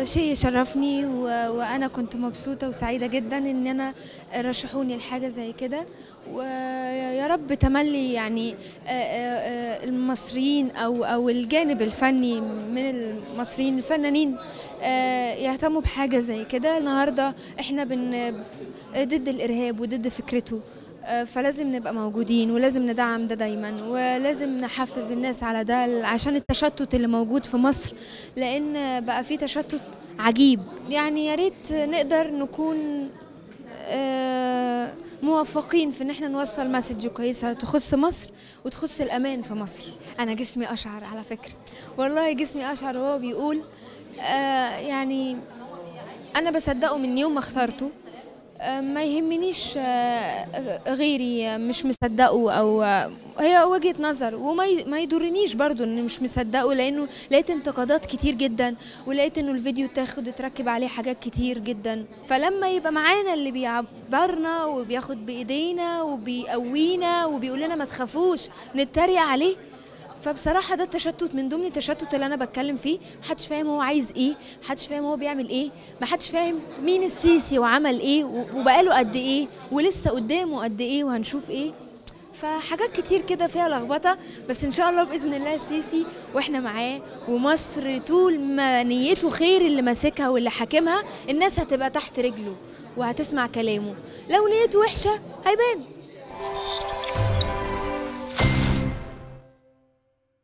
آه، شيء يشرفني و... وانا كنت مبسوطه وسعيده جدا ان انا رشحوني لحاجه زي كده ويا رب تملي يعني آه، آه، آه، المصريين او او الجانب الفني من المصريين الفنانين آه، يهتموا بحاجه زي كده النهارده احنا بن ضد الارهاب وضد فكرته آه، فلازم نبقى موجودين ولازم ندعم ده دايما ولازم نحفز الناس على ده عشان التشتت اللي موجود في مصر لان بقى في تشتت عجيب يعني يا ريت نقدر نكون آه، موفقين في ان احنا نوصل مسج كويسه تخص مصر وتخص الامان في مصر انا جسمي اشعر على فكره والله جسمي اشعر وهو بيقول آه، يعني انا بصدقه من يوم ما اخترته آه، ما يهمنيش آه، غيري مش مصدقه او آه، هي وجهة نظر وما ي- ما يضرنيش برضو اني مش مصدقه لانه لقيت انتقادات كتير جدا ولقيت انه الفيديو تاخد اتركب عليه حاجات كتير جدا فلما يبقى معانا اللي بيعبرنا وبياخد بايدينا وبيقوينا وبيقول لنا ما تخافوش نتريق عليه فبصراحة ده التشتت من ضمن التشتت اللي أنا بتكلم فيه محدش فاهم هو عايز إيه محدش فاهم هو بيعمل إيه محدش فاهم مين السيسي وعمل إيه و- وبقاله قد إيه ولسه قدامه قد إيه وهنشوف إيه فحاجات كتير كده فيها لخبطة بس إن شاء الله بإذن الله السيسي وإحنا معاه ومصر طول ما نيته خير اللي ماسكها واللي حاكمها الناس هتبقى تحت رجله وهتسمع كلامه لو نيته وحشة هيبان